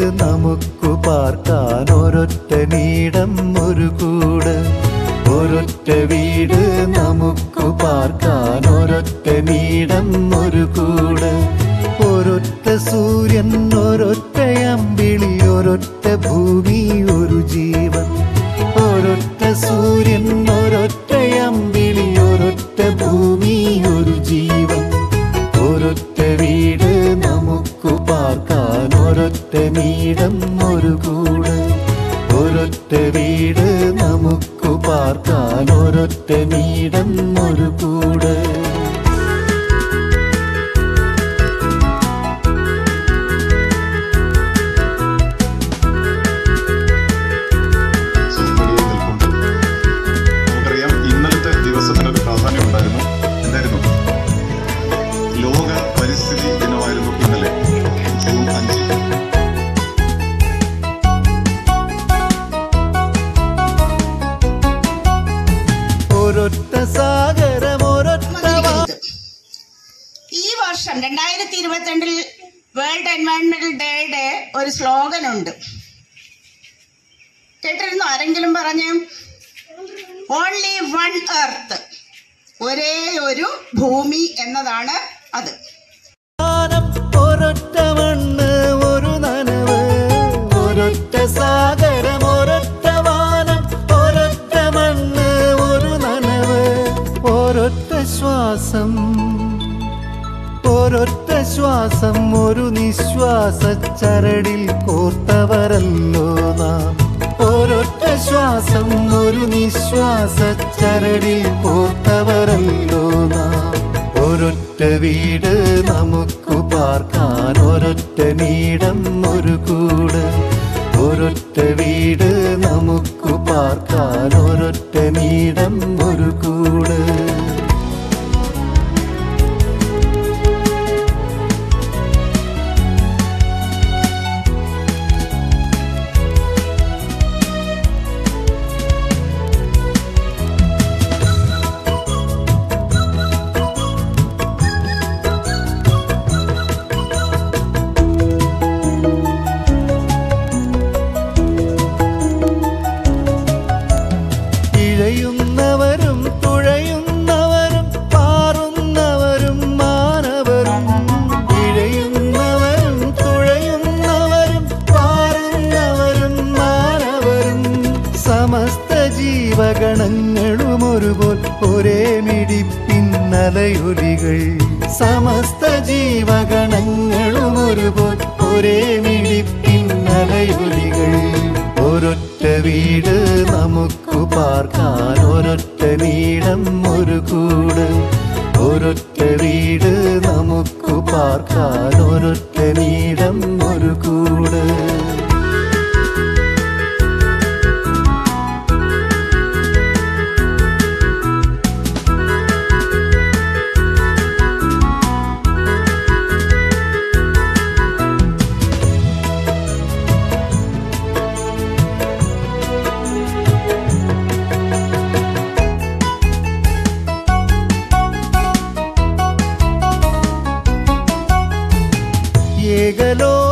നമുക്കു പാർക്കാൻ ഒരൊറ്റ നീടം ഒരു കൂട് ഒരൊറ്റ വീട് നമുക്കു പാർക്കാൻ ഒരൊറ്റ നീടം ഒരു കൂട് ഒരൊറ്റ സൂര്യൻ ഒരൊറ്റ അമ്പിളി ഒരൊറ്റ ഭൂമി ഒരു ജീവൻ ഒരൊറ്റ സൂര്യൻ ഒരൊറ്റ അമ്പിളി ഒരൊറ്റ ഭൂമി ഒരു ജീവൻ ഒരൊറ്റ വീട് നമുക്കു പാർക്കാൻ ഒരൊറ്റ നീടം ഒരു കൂട് ഒരൊറ്റ വീട് നമുക്കു പാർക്കാൻ ഒരൊറ്റ നീടം ഒരു കൂട് സുഹൃത്തുക്കളിൽ നിൽക്കുമ്പോൾ നമുക്കറിയാം ഇന്നലത്തെ ദിവസത്തിന് ഒരു പ്രാധാന്യം ഉണ്ടായിരുന്നു എന്തായിരുന്നു ലോക പരിസ്ഥിതി ദിനമായിരുന്നു ഇന്നലെ ജൂൺ അഞ്ച് ഒരൊറ്റ സാഗരം ഒരൊറ്റ വാ- വന്നിരിക്കുന്നത്. ഈ വർഷം രണ്ടായിരത്തി ഇരുപത്തിരണ്ടിൽ വേൾഡ് എൻവയൺമെന്റൽ ഡേയുടെ ഒരു സ്ലോഗൻ ഉണ്ട് കേട്ടിരുന്നു ആരെങ്കിലും പറഞ്ഞ് ഓൺലി വൺ എർത്ത് ഒരേ ഒരു ഭൂമി എന്നതാണ് അത് വാനം ഒരൊറ്റ മണ്ണ് ഒരു നനവ് ഒരൊറ്റ സാഗരം ഒരൊറ്റ വാനം ഒരൊറ്റ മണ്ണ് ഒരു നനവ് ഒരൊറ്റ ശ്വാസം ഒരൊറ്റ ശ്വാസം ഒരു നിശ്വാസ ചരടിൽ കോർത്തവരല്ലോ നാം ഒരൊറ്റ ശ്വാസം ഒരു നിശ്വാസ ചരടിൽ കോർത്തവരല്ലോ നാം ഒരൊറ്റ വീട് നമുക്കു പാർക്കാൻ ഒരൊറ്റ നീടം ഒരു കൂട് ഒരൊറ്റ വീട് നമുക്കു പാർക്കാൻ ഒരൊറ്റ നീടം ഒരു കൂട് ഇഴയുന്നവരും തുഴയുന്നവരും പാറുന്നവരും മാനവരും ഇഴയുന്നവരും തുഴയുന്നവരും പാറുന്നവരും മാനവരും സമസ്ത ജീവഗണങ്ങളും ഒരുപോൽ ഒരേ മിടിപ്പിന്നലയൊലികൾ സമസ്ത ജീവഗണങ്ങളും ഒരുപോൽ ഒരേ മിടിപ്പിന്നലയൊലികൾ ഒരൊറ്റ വീട് നമുക്കു പാർക്കാൻ ഒരൊറ്റ നീടം ഒരു കൂട് ഒരൊറ്റ വീട് നമുക്കു പാർക്കാൻ ഒരൊറ്റ നീടം ഒരു കൂട് ഏകലോ